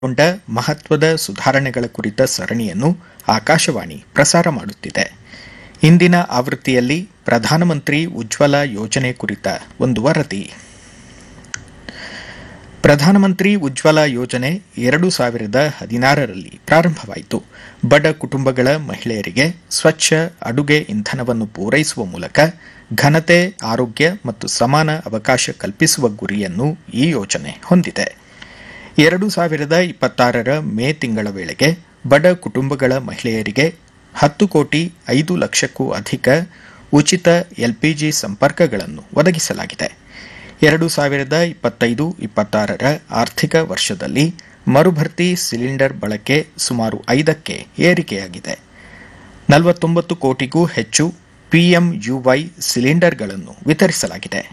ಗೊಂಡ ಮಹತ್ವದ ಸುಧಾರಣೆಗಳ ಕುರಿತ ಸರಣಿಯನ್ನು ಆಕಾಶವಾಣಿ ಪ್ರಸಾರ ಮಾಡುತ್ತಿದೆ ಇಂದಿನ ಆವೃತ್ತಿಯಲ್ಲಿ ಪ್ರಧಾನಮಂತ್ರಿ ಉಜ್ವಲ ಯೋಜನೆ ಕುರಿತ ಒಂದು ವರದಿ ಪ್ರಧಾನಮಂತ್ರಿ ಉಜ್ವಲ ಯೋಜನೆ ಎರಡು ಸಾವಿರದ ಹದಿನಾರರಲ್ಲಿ ಪ್ರಾರಂಭವಾಯಿತು ಬಡ ಕುಟುಂಬಗಳ ಮಹಿಳೆಯರಿಗೆ ಸ್ವಚ್ಛ ಅಡುಗೆ ಇಂಧನವನ್ನು ಪೂರೈಸುವ ಮೂಲಕ ಘನತೆ ಆರೋಗ್ಯ ಮತ್ತು ಸಮಾನ ಅವಕಾಶ ಕಲ್ಪಿಸುವ ಗುರಿಯನ್ನು ಈ ಯೋಜನೆ ಹೊಂದಿದೆ ಎರಡು ಸಾವಿರದ ಇಪ್ಪತ್ತಾರರ ಮೇ ತಿಂಗಳ ವೇಳೆಗೆ ಬಡ ಕುಟುಂಬಗಳ ಮಹಿಳೆಯರಿಗೆ ಹತ್ತು ಕೋಟಿ ಐದು ಲಕ್ಷಕ್ಕೂ ಅಧಿಕ ಉಚಿತ ಎಲ್ಪಿಜಿ ಸಂಪರ್ಕಗಳನ್ನು ಒದಗಿಸಲಾಗಿದೆ ಎರಡು ಸಾವಿರದ ಇಪ್ಪತ್ತೈದು ಇಪ್ಪತ್ತಾರರ ಆರ್ಥಿಕ ವರ್ಷದಲ್ಲಿ ಮರುಭರ್ತಿ ಸಿಲಿಂಡರ್ ಬಳಕೆ ಸುಮಾರು ಐದಕ್ಕೆ ಏರಿಕೆಯಾಗಿದೆ ನಲವತ್ತೊಂಬತ್ತು ಕೋಟಿಗೂ ಹೆಚ್ಚು ಪಿಎಂಯುವೈ ಸಿಲಿಂಡರ್ಗಳನ್ನು ವಿತರಿಸಲಾಗಿದೆ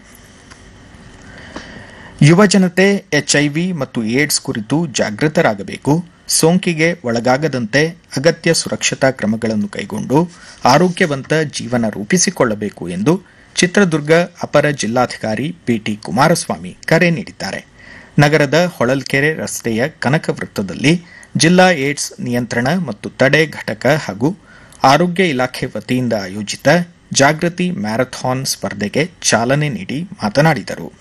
ಯುವಜನತೆ ಎಚ್ಐವಿ ಮತ್ತು ಏಡ್ಸ್ ಕುರಿತು ಜಾಗೃತರಾಗಬೇಕು ಸೋಂಕಿಗೆ ಒಳಗಾಗದಂತೆ ಅಗತ್ಯ ಸುರಕ್ಷತಾ ಕ್ರಮಗಳನ್ನು ಕೈಗೊಂಡು ಆರೋಗ್ಯವಂತ ಜೀವನ ರೂಪಿಸಿಕೊಳ್ಳಬೇಕು ಎಂದು ಚಿತ್ರದುರ್ಗ ಅಪರ ಜಿಲ್ಲಾಧಿಕಾರಿ ಪಿಟಿ ಕುಮಾರಸ್ವಾಮಿ ಕರೆ ನೀಡಿದ್ದಾರೆ ನಗರದ ಹೊಳಲ್ಕೆರೆ ರಸ್ತೆಯ ಕನಕ ವೃತ್ತದಲ್ಲಿ ಜಿಲ್ಲಾ ಏಡ್ಸ್ ನಿಯಂತ್ರಣ ಮತ್ತು ತಡೆ ಘಟಕ ಹಾಗೂ ಆರೋಗ್ಯ ಇಲಾಖೆ ವತಿಯಿಂದ ಆಯೋಜಿತ ಜಾಗೃತಿ ಮ್ಯಾರಥಾನ್ ಸ್ಪರ್ಧೆಗೆ ಚಾಲನೆ ನೀಡಿ ಮಾತನಾಡಿದರು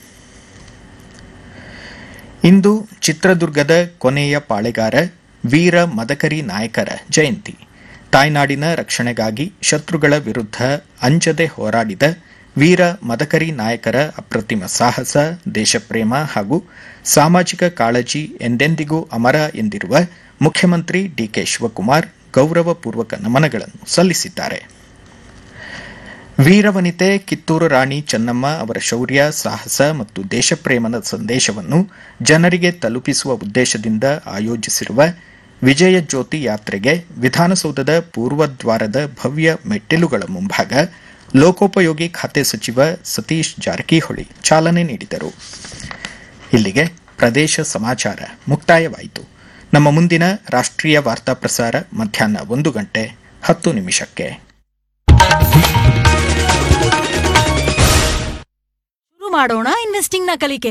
ಇಂದು ಚಿತ್ರದುರ್ಗದ ಕೊನೆಯ ಪಾಳೆಗಾರ ವೀರ ಮದಕರಿ ನಾಯಕರ ಜಯಂತಿ ತಾಯ್ನಾಡಿನ ರಕ್ಷಣೆಗಾಗಿ ಶತ್ರುಗಳ ವಿರುದ್ಧ ಅಂಜದೆ ಹೋರಾಡಿದ ವೀರ ಮದಕರಿ ನಾಯಕರ ಅಪ್ರತಿಮ ಸಾಹಸ ದೇಶಪ್ರೇಮ ಹಾಗೂ ಸಾಮಾಜಿಕ ಕಾಳಜಿ ಎಂದೆಂದಿಗೂ ಅಮರ ಎಂದಿರುವ ಮುಖ್ಯಮಂತ್ರಿ ಡಿಕೆ ಶಿವಕುಮಾರ್ ಗೌರವಪೂರ್ವಕ ನಮನಗಳನ್ನು ಸಲ್ಲಿಸಿದ್ದಾರೆ ವೀರವನಿತೆ ಕಿತ್ತೂರು ರಾಣಿ ಚೆನ್ನಮ್ಮ ಅವರ ಶೌರ್ಯ ಸಾಹಸ ಮತ್ತು ದೇಶಪ್ರೇಮದ ಸಂದೇಶವನ್ನು ಜನರಿಗೆ ತಲುಪಿಸುವ ಉದ್ದೇಶದಿಂದ ಆಯೋಜಿಸಿರುವ ವಿಜಯ ಜ್ಯೋತಿ ಯಾತ್ರೆಗೆ ವಿಧಾನಸೌಧದ ಪೂರ್ವದ್ವಾರದ ಭವ್ಯ ಮೆಟ್ಟಿಲುಗಳ ಮುಂಭಾಗ ಲೋಕೋಪಯೋಗಿ ಖಾತೆ ಸಚಿವ ಸತೀಶ್ ಜಾರಕಿಹೊಳಿ ಚಾಲನೆ ನೀಡಿದರು ಇಲ್ಲಿಗೆ ಪ್ರದೇಶ ಸಮಾಚಾರ ಮುಕ್ತಾಯವಾಯಿತು ನಮ್ಮ ಮುಂದಿನ ರಾಷ್ಟ್ರೀಯ ವಾರ್ತಾ ಪ್ರಸಾರ ಮಧ್ಯಾಹ್ನ ಒಂದು ಗಂಟೆ ಹತ್ತು ನಿಮಿಷಕ್ಕೆ ಶುರು ಮಾಡೋಣ ಇನ್ವೆಸ್ಟಿಂಗ್ ನ ಕಲಿಕೆ